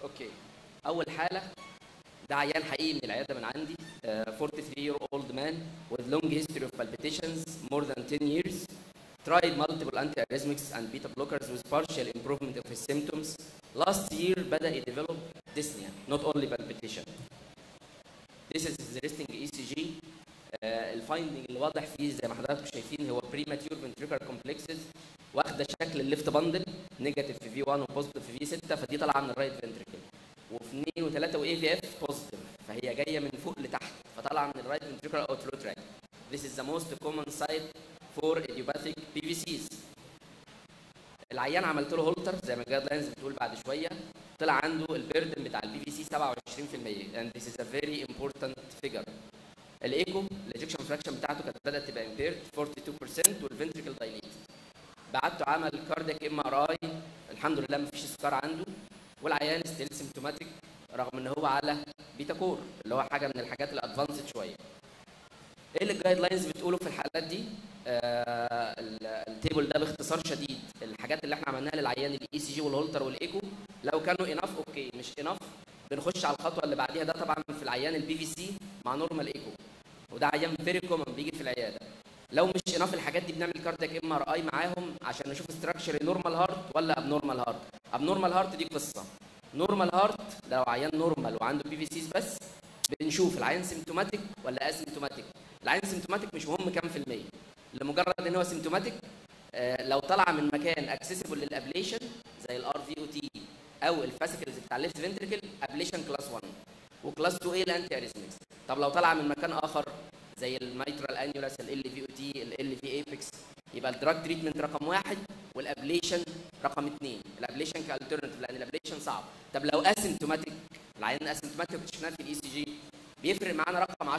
اوكي اول حاله ده عيان حقيقي من العياده من عندي uh, 43 year old man with long history of palpitations more than 10 years tried multiple antiarrhythmics and beta blockers with partial improvement of his symptoms last year بدا يديفلوب dyspnea not only palpitation this is his resting ECG الفايندنج اللي واضح فيه زي ما حضراتكم شايفين هو بريماتيور ventricular complexes واخده شكل الليفت باندل نيجاتيف في في 1 وبوزيتيف في في 6 فدي طالعه من الرايت فنتريكل وفي 2 و3 واي في اف بوزيتيف فهي جايه من فوق لتحت فطالعه من الرايت ventricular outflow tract This is the most common site for idiopathic PVCs العيان عملت له هولتر زي ما الجايد لاينز بتقول بعد شويه طلع عنده البيردن بتاع البي في سي 27% and this is a very important figure الايكو الاجكشن فراكشن بتاعته كانت بدات تبقى امبيرد 42% والفنتريكل دايليت بعته عمل كاردياك ام ار اي الحمد لله مفيش سكار عنده والعيان ستيل سيمتوماتيك رغم ان هو على بيتا كور اللي هو حاجه من الحاجات الادفانسد شويه ايه اللي الجايد لاينز بتقوله في الحالات دي آه التيبل ده باختصار شديد الحاجات اللي احنا عملناها للعيان الاي سي جي والهولتر والايكو لو كانوا اناف اوكي مش اناف بنخش على الخطوه اللي بعديها ده طبعا في العيان البي في سي مع نورمال ايكو وده عيان فيري كومن بيجي في العياده لو مش اناف الحاجات دي بنعمل كاردياك ام ار اي معاهم عشان نشوف ستراكشر نورمال هارت ولا اب نورمال هارت اب نورمال هارت دي قصه نورمال هارت لو عيان نورمال وعنده بي في سيز بس بنشوف العيان سيمتوماتيك ولا اسيمتوماتيك العيان سيمتوماتيك مش مهم كام في الميه لمجرد ان هو سيمتوماتيك آه لو طلع من مكان اكسسبل للابليشن زي الار في او تي او الفاسيكلز بتاع الليفت فنتريكل ابليشن كلاس 1 وكلاس 2 ايه الانتي اريثمكس طب لو طلع من مكان اخر زي الميترال انيولاس ال في او تي ال في ايبكس يبقى الدراج تريتمنت رقم واحد والابليشن رقم اثنين الابليشن كالترنتيف لان الابليشن صعب طب لو اسيمتوماتيك العيان اسيمتوماتيك شفناه في الاي سي جي بيفرق معانا رقم 10%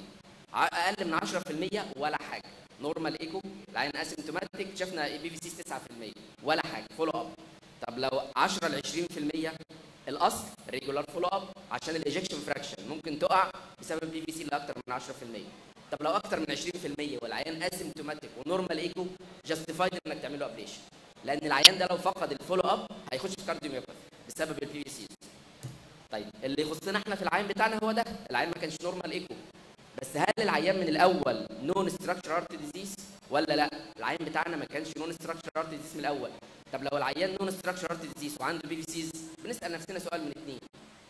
اقل من 10% ولا حاجه نورمال ايكو العيان اسيمتوماتيك شفنا بي في سي 9% ولا حاجه فولو اب طب لو 10 ل 20% الاصل ريجولار فولو اب عشان الايجكشن فراكشن ممكن تقع بسبب البي في سي اللي اكتر من 10% طب لو اكتر من 20% والعيان اسيمتوماتيك ونورمال ايكو جاستيفايد انك تعمل له ابليشن لان العيان ده لو فقد الفولو اب هيخش في كارديوميوباثي بسبب البي في سي طيب اللي يخصنا احنا في العيان بتاعنا هو ده العيان ما كانش نورمال ايكو بس هل العيان من الاول نون ستراكشر هارت ديزيز ولا لا العيان بتاعنا ما كانش نون ستراكشر هارت ديزيز من الاول طب لو العيان نون ستراكشر هارت ديزيز وعنده بي في سيز بنسال نفسنا سؤال من اثنين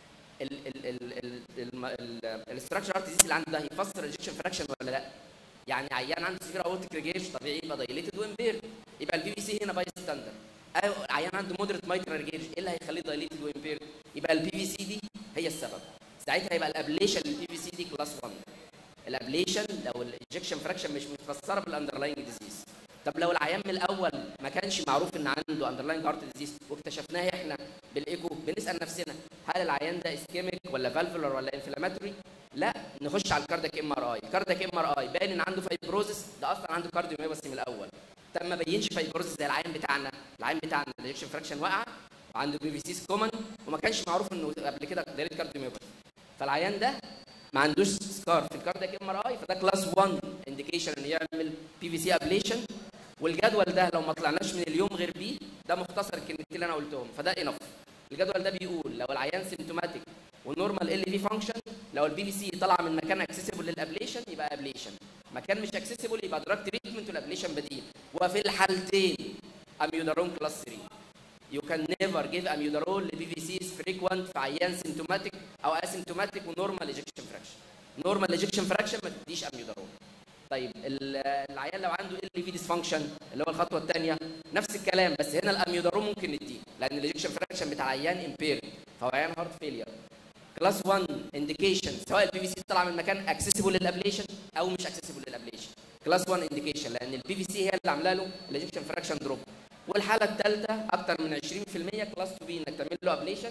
الستراكشر هارت ديزيز اللي عنده ده يفسر الاجكشن فراكشن ولا لا يعني عيان عنده سيفير اورتيك ريجيش طبيعي يبقى دايليتد وامبيرد يبقى البي في سي هنا باي ستاندر او عيان عنده مودريت مايترال ريجيش ايه اللي هيخليه دايليتد وامبيرد يبقى البي في سي دي هي السبب ساعتها يبقى الابليشن للبي في سي دي كلاس 1 الابليشن لو الاجكشن فراكشن مش متفسره بالاندرلاينج ديزيز طب لو العيان من الاول ما كانش معروف ان عنده اندرلاينج هارت ديزيز واكتشفناه احنا بالايكو بنسال نفسنا هل العيان ده اسكيميك ولا فالفولر ولا انفلاماتوري لا نخش على الكاردياك ام ار اي الكاردياك ام ار اي باين ان عنده فايبروزس ده اصلا عنده كارديوميوباثي من الاول طب ما بينش فايبروزس زي العيان بتاعنا العيان بتاعنا الاجكشن فراكشن وقع وعنده بي في سيز كومن وما كانش معروف انه قبل كده دايركت كارديوميوباثي فالعيان ده ما عندوش سكار في الكاردياك ام ار اي فده كلاس 1 انديكيشن ان يعمل بي في سي ابليشن والجدول ده لو ما طلعناش من اليوم غير بيه ده مختصر الكلمتين اللي انا قلتهم فده انف الجدول ده بيقول لو العيان سيمتوماتيك والنورمال ال في فانكشن لو البي في سي طلع من مكان اكسسبل للابليشن يبقى ابليشن مكان مش اكسسبل يبقى دراج تريتمنت والابليشن بديل وفي الحالتين اميودارون كلاس 3 You can never give amiodarone ل BVCs frequent في عيان symptomatic أو asymptomatic ونورمال ejection fraction. normal ejection fraction ما تديش amiodarone. طيب العيان لو عنده ال في ديسفانكشن اللي هو الخطوه الثانيه نفس الكلام بس هنا الاميودارون ممكن نديه لان الاجكشن فراكشن بتاع العيان امبير فهو عيان هارت فيلير كلاس 1 انديكيشن سواء البي في سي طلع من مكان اكسسبل للابليشن او مش اكسسبل للابليشن كلاس 1 انديكيشن لان البي في سي هي اللي عامله له الاجكشن فراكشن دروب والحاله الثالثه اكتر من 20% كلاس 2 بي انك تعمل له ابليشن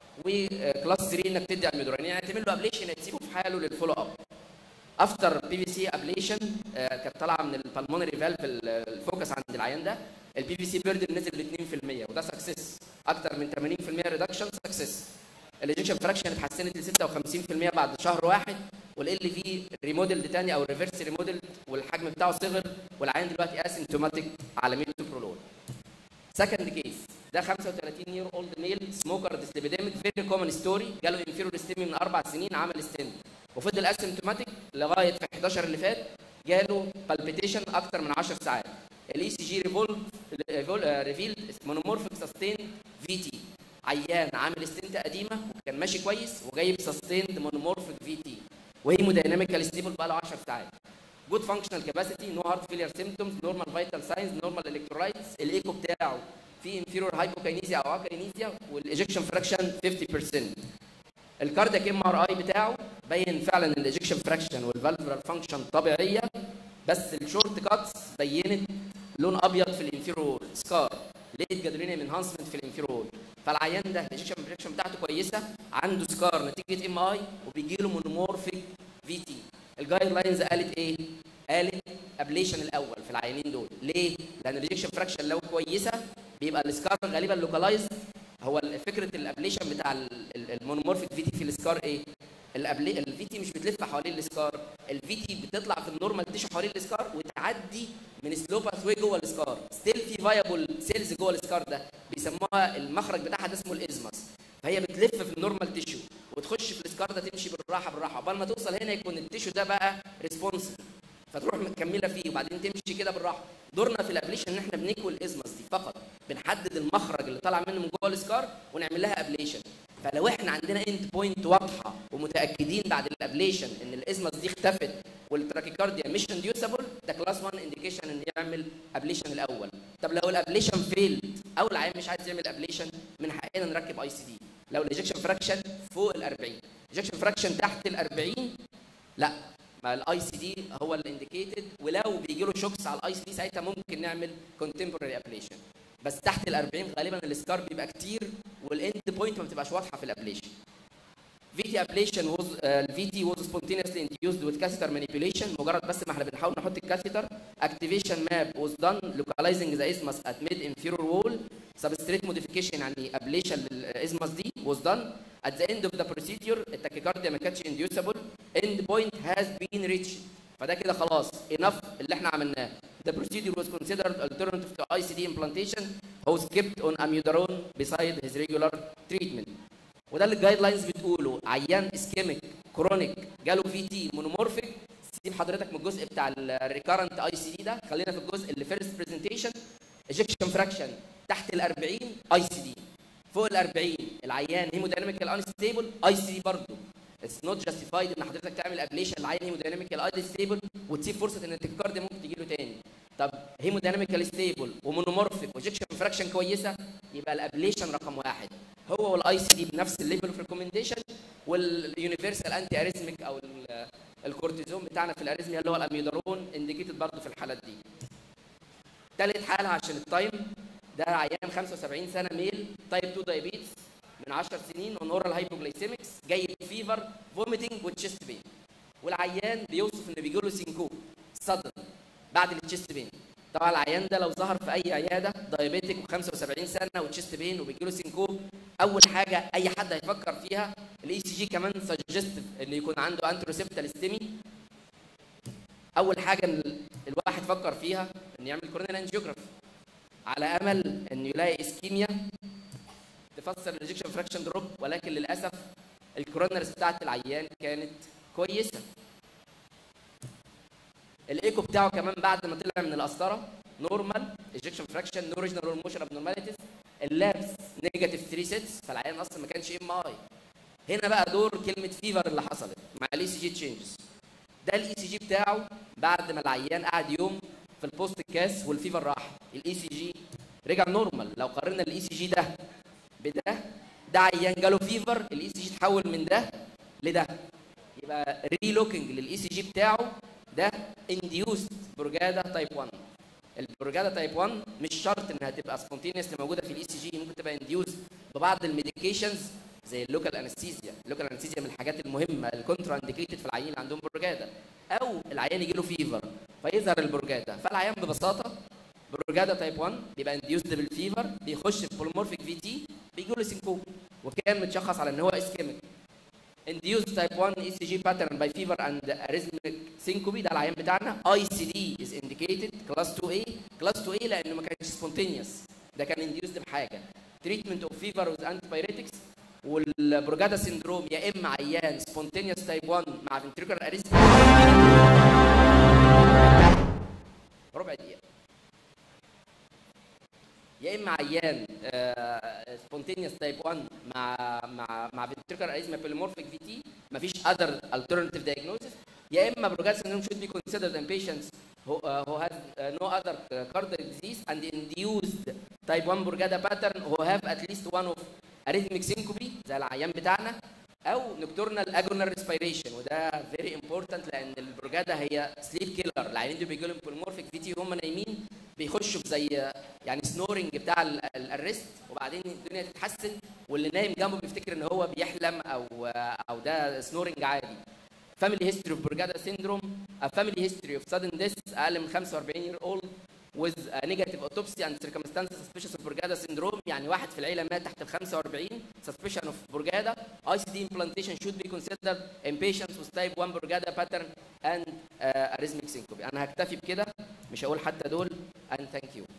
وكلاس 3 انك تدي اميودارون يعني تعمل له ابليشن تسيبه في حاله للفولو اب افتر بي في سي ابليشن كانت طالعه من البلمونري فالف الفوكس عند العيان ده البي في سي بيردن نزل ل 2% وده سكسس اكتر من 80% ريدكشن سكسس الايجكشن فراكشن اتحسنت ل 56% بعد شهر واحد والال في ريموديل تاني او ريفرس ريموديل والحجم بتاعه صغر والعيان دلوقتي اسيمتوماتيك على ميتوبرولول سكند كيس ده 35 يير اولد ميل سموكر ديسليبيديميك فيري كومن ستوري جاله انفيرور ستيمي من اربع سنين عمل ستنت وفضل اسيمتوماتيك لغايه في 11 اللي فات جاله بالبيتيشن اكتر من 10 ساعات الاي سي جي ريفولد ريفيلد مونومورفيك سستين في تي عيان عامل ستنت قديمه وكان ماشي كويس وجايب سستيند مونومورفيك في تي وهيمودايناميكال ستيبل بقى له 10 ساعات جود فانكشنال كاباسيتي نو هارت فيلير سيمبتومز نورمال فيتال ساينز نورمال الكترولايتس الايكو بتاعه في انفيرور هايبوكاينيزيا او اكاينيزيا والايجكشن فراكشن 50% الكاردياك ام ار اي بتاعه بين فعلا الايجكشن فراكشن والفالفولار فانكشن طبيعيه بس الشورت كاتس بينت لون ابيض في الانفيرور سكار ليت جادرينيوم انهانسمنت في الانفيرور فالعيان ده الايجكشن فراكشن بتاعته كويسه عنده سكار نتيجه ام اي وبيجي له مونومورفيك في تي الجايد لاينز قالت ايه؟ قالت ابليشن الاول في العيانين دول ليه؟ لان الريجكشن فراكشن لو كويسه بيبقى السكار غالبا لوكالايز هو فكره الابليشن بتاع المونومورفيك في تي في السكار ايه؟ الفي تي مش بتلف حوالين السكار الفي تي بتطلع في النورمال تيشو حوالين السكار وتعدي من سلو باثوي جوه السكار ستيل في فايبل سيلز جوه السكار ده بيسموها المخرج بتاعها ده اسمه الازمس فهي بتلف في النورمال تيشو وتخش في السكار ده تمشي بالراحه بالراحه قبل ما توصل هنا يكون التيشو ده بقى ريسبونسيف فتروح مكمله فيه وبعدين تمشي كده بالراحه دورنا في الابليشن ان احنا بنكوي الازمس دي فقط بنحدد المخرج اللي طالع منه من جوه السكار ونعمل لها ابليشن فلو احنا عندنا اند بوينت واضحه ومتاكدين بعد الابليشن ان الازمس دي اختفت والتراكيكارديا مش انديوسابل ده كلاس 1 انديكيشن ان يعمل ابليشن الاول طب لو الابليشن فيلد او العيان مش عايز يعمل ابليشن من حقنا نركب اي سي دي لو الايجكشن فراكشن فوق ال 40 ايجكشن فراكشن تحت ال 40 لا ما الاي سي دي هو الانديكيتد ولو بيجي له شوكس على الاي سي دي ساعتها ممكن نعمل كونتمبوراري ابليشن بس تحت ال 40 غالبا السكار بيبقى كتير والاند بوينت ما بتبقاش واضحه في الابليشن VT ablation was uh, VT was spontaneously induced with catheter manipulation مجرد بس ما احنا بنحاول نحط الكاثيتر activation map was done localizing the isthmus at mid inferior wall substrate modification يعني ablation للاسمس دي was done at the end of the procedure التاكيكارديا ما كانتش inducible end point has been reached فده كده خلاص enough اللي احنا عملناه The procedure was considered alternative to ICD implantation who skipped on amiodarone beside his regular treatment وده اللي الجايد لاينز بتقوله عيان اسكيميك كرونيك جاله في تي مونومورفيك سيب حضرتك من الجزء بتاع الريكارنت اي سي دي ده خلينا في الجزء اللي فيرست برزنتيشن ايجكشن فراكشن تحت ال 40 اي سي دي فوق ال 40 العيان هيمودايناميكال انستيبل اي سي دي برضه اتس نوت جاستيفايد ان حضرتك تعمل ابليشن لعيان هيمودايناميكال اي ستيبل وتسيب فرصه ان التكارديا ممكن تجي له تاني طب هيمودايناميكال ستيبل ومونومورفيك وايجكشن فراكشن كويسه يبقى الابليشن رقم واحد هو والاي سي دي بنفس الليفل اوف ريكومنديشن واليونيفرسال انتي اريزميك او الكورتيزون بتاعنا في الاريزميا اللي هو الاميودارون انديكيتد برضه في الحالات دي. تالت حاله عشان التايم ده عيان 75 سنه ميل تايب 2 دايابيتس من 10 سنين اون اورال هايبوجلايسيمكس جاي فيفر فوميتنج وتشيست بين والعيان بيوصف ان بيجي له سينكوب صدر بعد التشيست بين طبعا العيان ده لو ظهر في اي عياده دايابيتك و75 سنه وتشيست بين وبيجي له سينكوب اول حاجه اي حد هيفكر فيها الاي سي جي كمان سجستيف ان يكون عنده انتروسيبتال ستيمي اول حاجه ان الواحد فكر فيها ان يعمل كورونال انجيوجرافي على امل انه يلاقي اسكيميا تفسر الريجكشن فراكشن دروب ولكن للاسف الكورونرز بتاعت العيان كانت كويسه الايكو بتاعه كمان بعد ما طلع من القسطره نورمال ايجكشن فراكشن نو ريجنال موشن ابنورماليتيز اللابس نيجاتيف 3 سيتس فالعيان اصلا ما كانش ام اي هنا بقى دور كلمه فيفر اللي حصلت مع الاي سي جي تشينجز ده الاي سي جي بتاعه بعد ما العيان قعد يوم في البوست كاس والفيفر راح الاي سي جي رجع نورمال لو قارنا الاي سي جي ده بده ده عيان جاله فيفر الاي سي جي اتحول من ده لده يبقى ريلوكينج للاي سي جي بتاعه ده انديوست بروجادا تايب 1 البروجادا تايب 1 مش شرط انها تبقى سبونتينيوسلي موجوده في الاي سي جي ممكن تبقى انديوز ببعض الميديكيشنز زي اللوكال انستيزيا اللوكال انستيزيا من الحاجات المهمه الكونترا انديكيتد في العيانين اللي عندهم بروجادا او العيان يجي له فيفر فيظهر البروجادا فالعيان ببساطه بروجادا تايب 1 بيبقى انديوزد بالفيفر بيخش في بولمورفيك في تي بيجي له سينكوب وكان متشخص على ان هو اسكيميك induced type 1 ECG pattern by fever and arrhythmic syncope ده العيان بتاعنا ICD is indicated class 2A class 2A لانه ما كانش spontaneous ده كان induced بحاجه treatment of fever with antibiotics والبروجادا سيندروم يا اما عيان spontaneous type 1 مع ventricular arrest ربع دقيقه يا اما عيان سبونتينيوس تايب 1 مع مع مع فينتريكال اريزما بوليمورفيك في تي مفيش اذر alternative diagnosis يا اما بروجادا syndrome should be considered in patients who, uh, who have uh, no other uh, cardiac disease and induced type 1 Brugada pattern who have at least one of arrhythmic syncope زي العيان بتاعنا او نكتورنال اجونال ريسبيريشن وده فيري امبورتنت لان البروجادا هي سليب كيلر العيانين دول بيجوا لهم بولمورفيك في تي وهم نايمين بيخشوا في زي يعني سنورنج بتاع الارست وبعدين الدنيا تتحسن واللي نايم جنبه بيفتكر ان هو بيحلم او او ده سنورنج عادي family history of Brugada syndrome a family history of sudden death اقل من 45 year old with a negative autopsy and circumstances suspicious of Brugada syndrome يعني واحد في العيله مات تحت ال 45 suspicion of Brugada ICD implantation should be considered in patients with type 1 Brugada pattern and uh, arrhythmic syncope انا هكتفي بكده مش هقول حتى دول and thank you